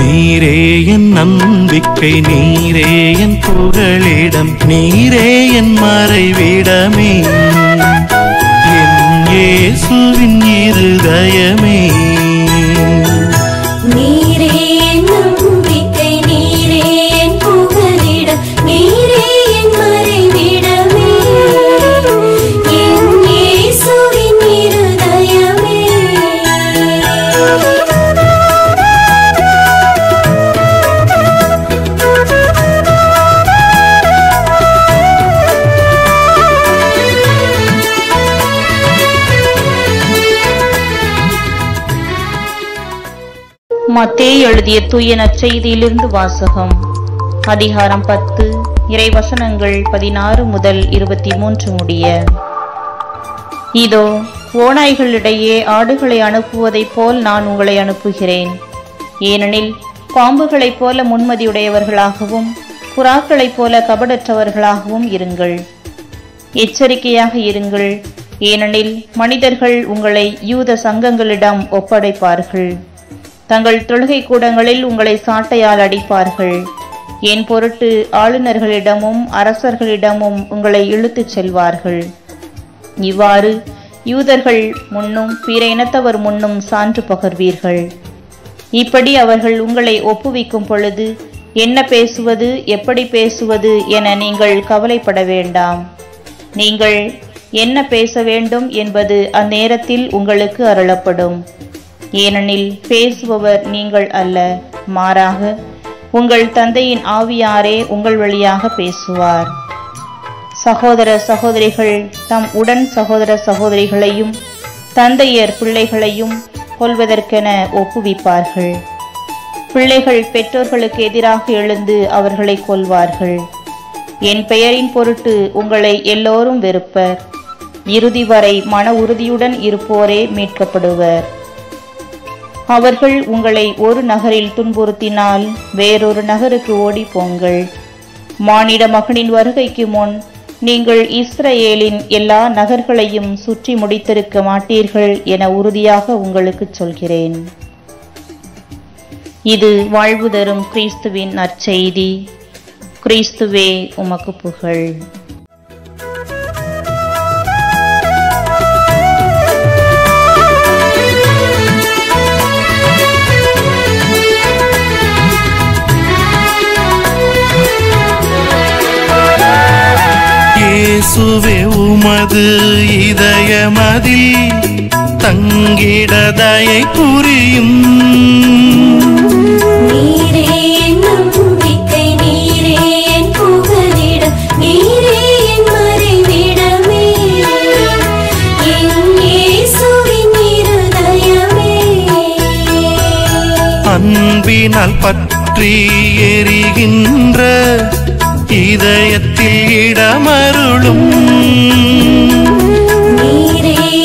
நீரே என் நம்பிக்கை நீரே என் புகழிடம் நீரே என் மறைவிடமே என் இயேசுவின் இருதயமே நீரே என் நம்பிக்கை நீரே என் புகலிடம் நீரே என் மறைவிடமே என் இயேசுவின் இருதயமே மத்தேயு எழுதிய தூய நற்செய்தியிலிருந்து வாசகம் அதிகாரம் பத்து இறைவசனங்கள் பதினாறு முதல் இருபத்தி மூன்று முடிய இதோ ஓநாய்களிடையே ஆடுகளை அனுப்புவதைப் போல் நான் உங்களை அனுப்புகிறேன் ஏனெனில் பாம்புகளைப் போல முன்மதியுடையவர்களாகவும் புறாக்களைப் போல கபடற்றவர்களாகவும் இருங்கள் எச்சரிக்கையாக இருங்கள் ஏனெனில் மனிதர்கள் உங்களை யூத சங்கங்களிடம் ஒப்படைப்பார்கள் தங்கள் தொழுகை கூடங்களில் உங்களை சாட்டையால் அடிப்பார்கள் என் பொருட்டு ஆளுநர்களிடமும் அரசர்களிடமும் உங்களை இழுத்துச் செல்வார்கள் இவ்வாறு யூதர்கள் முன்னும் பிற இனத்தவர் முன்னும் சான்று பகர்வீர்கள் இப்படி அவர்கள் உங்களை ஒப்புவிக்கும் பொழுது என்ன பேசுவது எப்படி பேசுவது என நீங்கள் கவலைப்பட வேண்டாம் நீங்கள் என்ன பேச வேண்டும் என்பது அந்நேரத்தில் உங்களுக்கு அருளப்படும் ஏனெனில் பேசுபவர் நீங்கள் அல்ல மாறாக உங்கள் தந்தையின் ஆவியாரே உங்கள் வழியாக பேசுவார் சகோதர சகோதரிகள் தம் உடன் சகோதர சகோதரிகளையும் தந்தையர் பிள்ளைகளையும் கொல்வதற்கென ஒப்புவிப்பார்கள் பிள்ளைகள் பெற்றோர்களுக்கு எதிராக எழுந்து அவர்களை கொல்வார்கள் என் பெயரின் பொருட்டு உங்களை எல்லோரும் வெறுப்பர் இறுதி வரை மன உறுதியுடன் இருப்போரே மீட்கப்படுவர் அவர்கள் உங்களை ஒரு நகரில் துன்புறுத்தினால் வேறொரு நகருக்கு ஓடிப் போங்கள் மானிட மகனின் வருகைக்கு முன் நீங்கள் இஸ்ரவேலின் எல்லா நகர்களையும் சுற்றி முடித்திருக்க மாட்டீர்கள் என உறுதியாக உங்களுக்குச் சொல்கிறேன் இது வாழ்வு தரும் கிறிஸ்துவின் நற்செய்தி கிறிஸ்துவே உமக்கு புகழ் இயேசுவே உமது இதயமதில் தங்கிடதயை புரியும் நீரே என் நம்பிக்கை நீரே என் புகலிடம் நீரே என் மறைவிடமே என் இயேசுவின் இருதயமே அன்பினால் பற்றி எரிகின்ற இதயத்தில் இடமருளும் நீரே